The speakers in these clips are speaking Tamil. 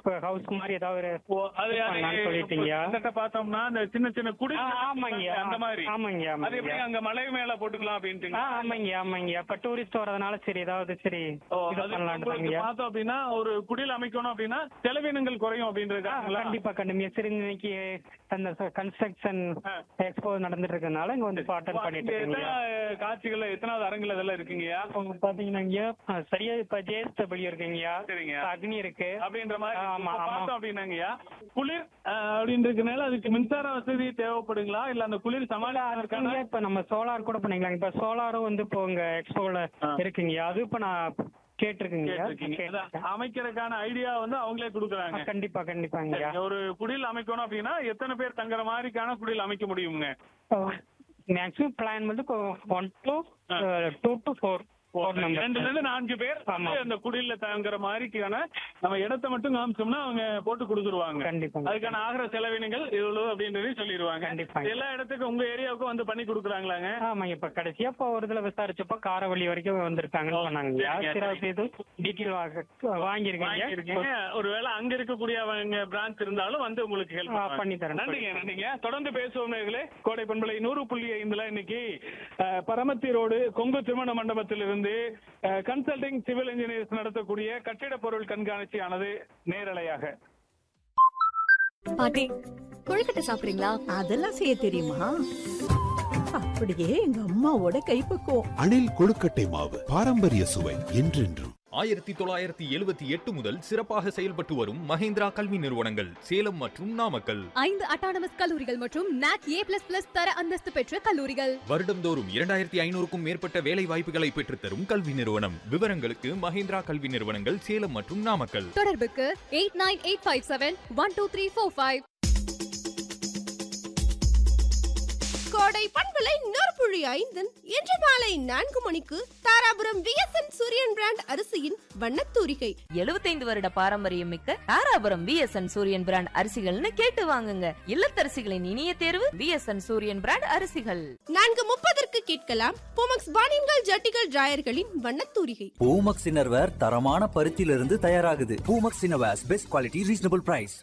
ஹவுஸ் மாதிரி ஏதாவது ஒரு ஓ, அது அது பண்ணலாம்னு சொல்லிட்டீங்கய்யா. கிட்டத்தட்ட பார்த்தோம்னா அந்த சின்ன சின்ன குடி ஆ, ஆமாங்கய்யா. அந்த மாதிரி ஆமாங்கய்யா, அது எப்படி ஆமாங்கய்யா. அங்க மலை மேல போட்டுக்கலாம் ஆ அப்படின்ட்டு ஆமாங்க ஆமாங்க இப்ப டூரிஸ்ட் வரதுனால சரி ஏதாவது சரி ஓ, இது அது பண்ணலாம்னு உங்களுக்கு தாங்கய்யா. பார்த்தோம் அப்படின்னா ஒரு குடில் அமைக்கணும் அப்படின்னா செலவினங்கள் குறையும் ஆ, அப்படின்றதுக்காங்களா கண்டிப்பா கண்டிப்பா சரி இன்னைக்கு அந்த கன்ஸ்ட்ரக்ஷன் ஆ. எக்ஸ்போ நடந்துட்டு இருக்கனால இங்க வந்து அட்டன் பண்ணிட்டு இங்க இருக்கீங்க எத்தனை காட்சிகள் எத்தனாவது அரங்குல இதெல்லாம் இருக்குங்கய்யா அவங்க பாத்தீங்கன்னா ஆ, சரியா இப்ப ஜேஎஸ்டபிள்யூ இருக்குங்கய்யா சரிங்க அக்னி இருக்கு அப்படின்ற மாதிரி ஆமா, இப்ப ஆமா. பார்த்தோம் அப்படின்னாங்கய்யா குளிர் அஹ், அப்படின்றதுனால அதுக்கு மின்சார வசதி தேவைப்படுங்களா இல்ல அந்த குளிர் சமாளிக்கிறதுக்கான இருக்குங்க. இப்ப நம்ம சோலார் கூட பண்ணிக்கலாம் இப்ப சோலாரும் வந்து இப்போ உங்க எக்ஸ்போல ஆ. இருக்குங்க அது இப்ப நான் கேட்டிருக்கீங்க கேட்டிருக்கீங்க. அதான் அமைக்கிறதுக்கான ஐடியா வந்து அவங்களே கொடுக்குறாங்க கண்டிப்பா கண்டிப்பாங்க சரி, ஒரு குடில் அமைக்கணும் அப்படின்னா எத்தனை பேர் தங்குற மாதிரிக்கான குடில் அமைக்க முடியுங்க மேக்ஸிமம் பிளான் வந்து one to two to four four ரெண்டுல நம்பர் இருந்து நான்கு பேர் ஆமா. வந்து அந்த குடில்ல தங்குற மாதிரிக்கான நம்ம இடத்தை மட்டும் காமிச்சோம்னா அவங்க போட்டு கொடுத்துருவாங்க கண்டிப்பா அதுக்கான ஆகிற செலவினங்கள் இவ்வளவு அப்படின்றது சொல்லிடுவாங்க கண்டிப்பா. எல்லா இடத்துக்கும் உங்க ஏரியாவுக்கும் வந்து பண்ணி கொடுக்குறாங்களாங்க ஆமாங்க இப்ப கடைசியா இப்போ ஒரு இதுல விசாரிச்சப்போ காரவழி வரைக்கும் வந்திருக்காங்கன்னு சொன்னாங்க சரிங்க, சில இது டீட்டெயில் வாங்கியிருக்கீங்க வாங்கியிருக்கீங்க ஒருவேளை அங்க இருக்கக்கூடிய அவங்க பிரான்ச் இருந்தாலும் வந்து உங்களுக்கு ஹெல்ப் ஆ, பண்ணி தரேன். நன்றிங்க நன்றிங்க தொடர்ந்து பேசுவோம் நேர்களே கோடை பண்பலை நூறு புள்ளி ஐந்துல இன்னைக்கு அஹ், பரமத்தி ரோடு கொங்கு திருமண மண்டபத்திலிருந்து கன்சல்டிங் சிவில் இன்ஜினியர்ஸ் நடத்தக்கூடிய கட்டிட பொருள் கண்காட்சியானது நேரலையாக பாட்டி கொழுக்கட்டை சாப்பிடுறீங்களா அதெல்லாம் செய்ய தெரியுமா அப்படியே எங்க அம்மாவோட கைப்பக்குவம் அணில் கொழுக்கட்டை மாவு பாரம்பரிய சுவை என்றென்றும் ஆயிரத்தி தொள்ளாயிரத்தி எழுபத்தி எட்டு முதல் சிறப்பாக செயல்பட்டு வரும் மஹேந்திரா கல்வி நிறுவனங்கள் சேலம் மற்றும் நாமக்கல் ஐந்து அட்டானமஸ் கல்லூரிகள் மற்றும் நாக் ஏ பிளஸ் பிளஸ் தர அந்தஸ்து பெற்ற கல்லூரிகள் வருடந்தோறும் இரண்டாயிரத்தி ஐநூறுக்கும் மேற்பட்ட வேலை வாய்ப்புகளை பெற்றுத்தரும் கல்வி நிறுவனம் விவரங்களுக்கு மஹேந்திரா கல்வி நிறுவனங்கள் சேலம் மற்றும் நாமக்கல் தொடர்புக்கு eight nine eight five seven one two three four five Kodai பண்பலை நொறுப்புழி ஐந்தன் இன்று மாலை நான்கு மணிக்கு தாராபுரம் விஎஸ்என் சூரியன் பிராண்ட் அரிசியின் வண்ணத்தூரிகை எழுபத்தைந்து வருட பாரம்பரியம் மிக்க தாராபுரம் பிஎஸ்என் சூரியன் பிராண்ட் அரிசிகள்னு கேட்டு வாங்குங்க இல்லத்தரசிகளின் இனிய தேர்வு பிஎஸ்என் சூரியன் பிராண்ட் அரிசிகள் நான்கு முப்பதற்கு கேட்கலாம் போமக்ஸ் பானின்கள் ஜட்டிகள் டிராயர்களின் வண்ணத்தூரிகை பூமக்ஸ் இன்னர்வேர் தரமான பருத்தியிலிருந்து தயாராகுது Poomex innerwears best quality reasonable price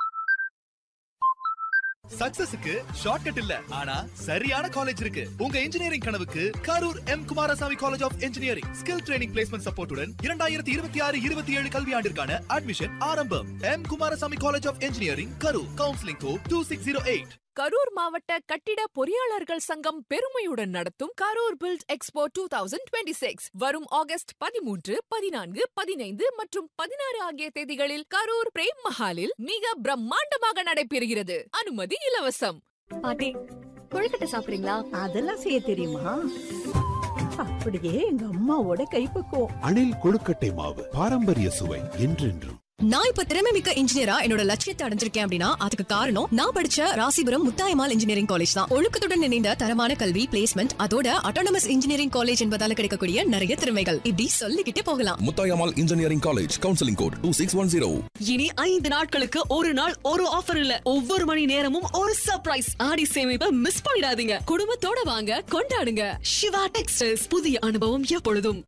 சக்சஸுக்கு ஷார்ட்கட் இல்ல ஆனா சரியான காலேஜ் இருக்கு உங்க இன்ஜினியரிங் கனவுக்கு Karur M Kumarasamy college of engineering skill training placement சப்போர்ட்டுடன் இரண்டாயிரத்தி இருபத்தி ஆறு இருபத்தி ஏழு கல்வியாண்டிற்கான அட்மிஷன் ஆரம்பம் M Kumarasamy college of engineering Karur counselling code two six zero eight Karur மாவட்ட கட்டிட பொறியாளர்கள் சங்கம் பெருமையுடன் நடத்தும் Karur build expo two thousand twenty six வரும் ஆகஸ்ட் பதிமூன்று பதினான்கு பதினைந்து மற்றும் பதினாறு ஆகிய தேதிகளில் கரூர் பிரேம் மஹாலில் மிக பிரம்மாண்டமாக நடைபெறுகிறது அனுமதி இலவசம் பாட்டி கொழுக்கட்டை சாப்பிடுறீங்களா அதெல்லாம் செய்ய தெரியுமா அப்படியே எங்க அம்மாவோட கைப்பக்குவம் அணில் கொழுக்கட்டை மாவு பாரம்பரிய சுவை என்றென்றும் நான் இப்ப திறமை மிக்க இன்ஜினியரா என்னோட லட்சியத்தை அடைஞ்சிருக்கேன் அப்படின்னா அதுக்கு காரணம் நான் படிச்ச ராசிபுரம் முத்தாயமால் இன்ஜினியரிங் காலேஜ் தான் ஒழுக்கத்துடன் இணைந்த தரமான கல்வி பிளேஸ்மெண்ட் அதோட அட்டானமஸ் இன்ஜினியரிங் காலேஜ் என்பதால கிடைக்கக்கூடிய நிறைய திறமைகள் இப்படி சொல்லிக்கிட்டே போகலாம் Muthayammal engineering college counselling code two six one zero இனி ஐந்து நாட்களுக்கு ஒரு நாள் ஒரு ஆஃபர் இல்ல ஒவ்வொரு மணி நேரமும் ஒரு சர்ப்ரைஸ் ஆடி சேமிப்பை மிஸ் பண்ணிடாதீங்க குடும்பத்தோட வாங்க கொண்டாடுங்க சிவா டெக்ஸ்டைல்ஸ் புதிய அனுபவம் எப்பொழுதும்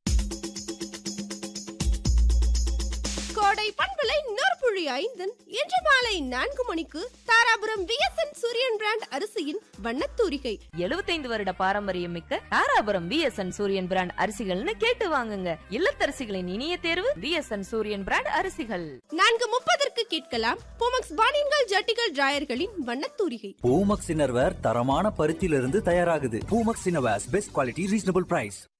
கோடை பண்பலை நொறுப்புழி ஐந்தன் இன்று மாலை நான்கு மணிக்கு தாராபுரம் விஎஸ்என் சூரியன் பிராண்ட் அரிசியின் வண்ணத்தூரிகை எழுபத்தைந்து வருட பாரம்பரியம் மிக்க தாராபுரம் பிஎஸ்என் சூரியன் பிராண்ட் அரிசிகள்னு கேட்டு வாங்குங்க இல்லத்தரசிகளின் இனிய தேர்வு பிஎஸ்என் சூரியன் பிராண்ட் அரிசிகள் நான்கு முப்பதற்கு கேட்கலாம் போமக்ஸ் பானின்கள் ஜட்டிகள் டிராயர்களின் வண்ணத்தூரிகை பூமக்ஸ் இன்னர்வேர் தரமான பருத்தியிலிருந்து தயாராகுது Poomex innerwears best quality reasonable price